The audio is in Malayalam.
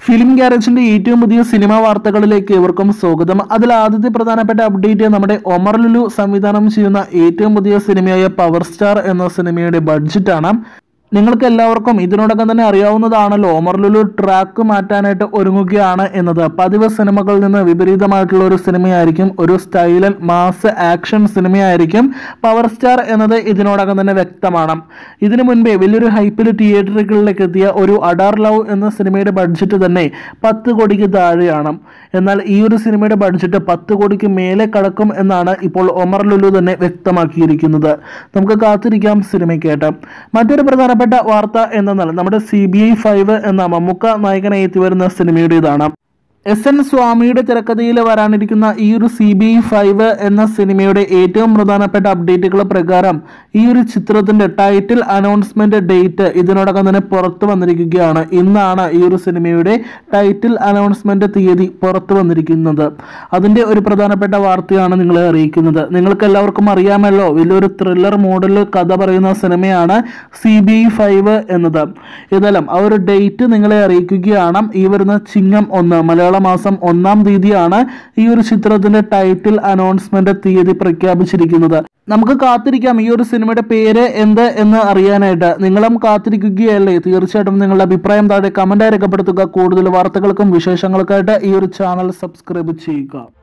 ഫിലിം ഗ്യാരേജിന്റെ ഏറ്റവും പുതിയ സിനിമാ വാർത്തകളിലേക്ക് ഏവർക്കും സ്വാഗതം അതിൽ ആദ്യത്തെ പ്രധാനപ്പെട്ട അപ്ഡേറ്റ് നമ്മുടെ ഒമർ ലുലു സംവിധാനം ചെയ്യുന്ന ഏറ്റവും പുതിയ സിനിമയായ പവർ സ്റ്റാർ എന്ന സിനിമയുടെ ബഡ്ജറ്റാണ് നിങ്ങൾക്ക് എല്ലാവർക്കും ഇതിനോടകം തന്നെ അറിയാവുന്നതാണല്ലോ ഒമർ ലുലു ട്രാക്ക് മാറ്റാനായിട്ട് ഒരുങ്ങുകയാണ് എന്നത് പതിവ് സിനിമകളിൽ നിന്ന് വിപരീതമായിട്ടുള്ള ഒരു സിനിമയായിരിക്കും ഒരു സ്റ്റൈലൻ മാസ് ആക്ഷൻ സിനിമയായിരിക്കും പവർ സ്റ്റാർ എന്നത് ഇതിനോടകം തന്നെ വ്യക്തമാണ് ഇതിനു മുൻപേ വലിയൊരു ഹൈപ്പിൽ തിയേറ്ററുകളിലേക്ക് എത്തിയ ഒരു അഡാർ ലവ് എന്ന സിനിമയുടെ ബഡ്ജറ്റ് തന്നെ പത്ത് കോടിക്ക് താഴെയാണ് എന്നാൽ ഈ ഒരു സിനിമയുടെ ബഡ്ജറ്റ് പത്ത് കോടിക്ക് മേലെ കടക്കും എന്നാണ് ഇപ്പോൾ ഒമർ ലുലു തന്നെ വ്യക്തമാക്കിയിരിക്കുന്നത് നമുക്ക് കാത്തിരിക്കാം സിനിമയ്ക്കായിട്ട് മറ്റൊരു പ്രധാനപ്പെട്ട വാർത്ത എന്തെന്നാൽ നമ്മുടെ സി ബി ഐ ഫൈവ് എന്ന മമ്മൂക്ക നായകനായി എത്തിവരുന്ന സിനിമയുടേതാണ് എസ് എൻ സ്വാമിയുടെ തിരക്കഥയിൽ വരാനിരിക്കുന്ന ഈ ഒരു സി ബി ഐ ഫൈവ് എന്ന സിനിമയുടെ ഏറ്റവും പ്രധാനപ്പെട്ട അപ്ഡേറ്റുകൾ പ്രകാരം ഈ ഒരു ചിത്രത്തിന്റെ ടൈറ്റിൽ അനൗൺസ്മെന്റ് ഡേറ്റ് ഇതിനോടകം തന്നെ പുറത്തു വന്നിരിക്കുകയാണ് ഇന്നാണ് ഈ ഒരു സിനിമയുടെ ടൈറ്റിൽ അനൗൺസ്മെന്റ് തീയതി പുറത്തു വന്നിരിക്കുന്നത് അതിന്റെ ഒരു പ്രധാനപ്പെട്ട വാർത്തയാണ് നിങ്ങളെ അറിയിക്കുന്നത് നിങ്ങൾക്ക് എല്ലാവർക്കും അറിയാമല്ലോ വലിയൊരു ത്രില്ലർ മോഡലിൽ കഥ പറയുന്ന സിനിമയാണ് സി ബി ഐ ഫൈവ് എന്നത് ഏതായാലും ആ ഒരു ഡേറ്റ് നിങ്ങളെ അറിയിക്കുകയാണ് ഈ വരുന്ന ചിങ്ങം ഒന്ന് മലയാള മാസം ഒന്നാം തീയതിയാണ് ഈ ഒരു ചിത്രത്തിന്റെ ടൈറ്റിൽ അനൗൺസ്മെന്റ് തീയതി പ്രഖ്യാപിച്ചിരിക്കുന്നത് നമുക്ക് കാത്തിരിക്കാം ഈ ഒരു സിനിമയുടെ പേര് എന്ത് എന്ന് അറിയാനായിട്ട് നിങ്ങളും കാത്തിരിക്കുകയല്ലേ തീർച്ചയായിട്ടും നിങ്ങളുടെ അഭിപ്രായം താഴെ കമന്റായി രേഖപ്പെടുത്തുക കൂടുതൽ വാർത്തകൾക്കും വിശേഷങ്ങൾക്കായിട്ട് ഈ ഒരു ചാനൽ സബ്സ്ക്രൈബ് ചെയ്യുക